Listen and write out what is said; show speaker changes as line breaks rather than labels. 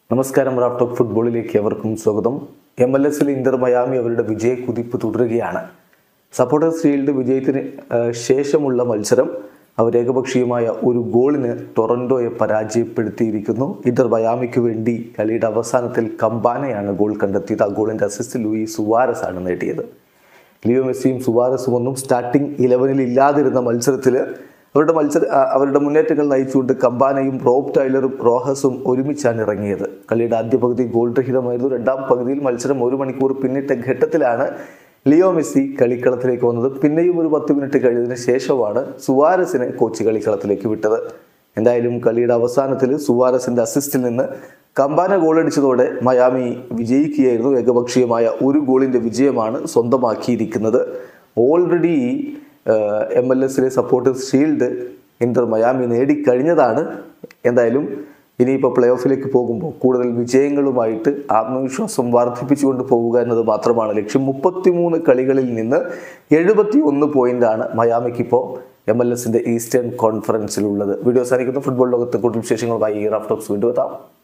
നമസ്കാരം Raf talk ഫുട്ബോളിലേക്ക് എവർക്കും സ്വാഗതം എം എൽ എസിൽ ഇന്റർ മയാമി അവരുടെ വിജയ കുതിപ്പ് തുടരുകയാണ് സപ്പോർട്ടേഴ്സ് ഫീൽഡ് വിജയത്തിന് ആ, ശേഷമുള്ള മത്സരം അവർ ഏകപക്ഷീയമായ ഒരു ഗോളിന് ടൊറന്റോയെ പരാജയപ്പെടുത്തിയിരിക്കുന്നു ഇന്റർ മയാമിക്ക് വേണ്ടി കളിയുടെ അവസാനത്തിൽ കമ്പാനയാണ് ഗോൾ കണ്ടെത്തിയത് ആ ഗോളിന്റെ അസിസ്റ്റ് ലൂയി സുവാരസ് ആണ് നേടിയത് ലിയോ മെസ്സിയും സുവാരസും ഒന്നും സ്റ്റാർട്ടിംഗ് ഇലവനിൽ ഇല്ലാതിരുന്ന മത്സരത്തിൽ അവരുടെ മത്സര ആ, അവരുടെ മുന്നേറ്റങ്ങൾ നയിച്ചുകൊണ്ട് കമ്പാനയും റോബ് ടൈലറും റോഹസും ഒരുമിച്ചാണ് ഇറങ്ങിയത് കളിയുടെ ആദ്യ പകുതി ഗോൾ രഹിതമായിരുന്നു രണ്ടാം പകുതിയിൽ മത്സരം ഒരു മണിക്കൂർ പിന്നിട്ട ഘട്ടത്തിലാണ് ലിയോ മെസ്സി കളിക്കളത്തിലേക്ക് വന്നത് പിന്നെയും ഒരു പത്ത് മിനിറ്റ് കഴിഞ്ഞതിന് ശേഷമാണ് സുവാരസിനെ കോച്ച് കളിക്കളത്തിലേക്ക് വിട്ടത് എന്തായാലും കളിയുടെ അവസാനത്തിൽ സുവാരസിന്റെ അസിസ്റ്റിൽ നിന്ന് കമ്പാന ഗോളടിച്ചതോടെ മയാമി വിജയിക്കുകയായിരുന്നു ഏകപക്ഷീയമായ ഒരു ഗോളിന്റെ വിജയമാണ് സ്വന്തമാക്കിയിരിക്കുന്നത് ഓൾറെഡി എം എൽ എസിലെ സപ്പോർട്ടേഴ്സ് ഷീൽഡ് ഇന്റർ മയാമി നേടിക്കഴിഞ്ഞതാണ് എന്തായാലും ഇനിയിപ്പോൾ പ്ലേ ഓഫിലേക്ക് പോകുമ്പോൾ കൂടുതൽ വിജയങ്ങളുമായിട്ട് ആത്മവിശ്വാസം വർദ്ധിപ്പിച്ചുകൊണ്ട് പോവുക എന്നത് മാത്രമാണ് ലക്ഷ്യം മുപ്പത്തിമൂന്ന് കളികളിൽ നിന്ന് എഴുപത്തി ഒന്ന് പോയിന്റാണ് മയാമിക്ക് ഇപ്പോൾ എം എൽ എസിന്റെ ഈസ്റ്റേൺ കോൺഫറൻസിലുള്ളത് വീഡിയോ സാധിക്കുന്ന ഫുട്ബോൾ ലോകത്തെ കൂടുതൽ വിശേഷങ്ങളുമായി റാഫ്റ്റോക്സ് വീണ്ടും എത്താം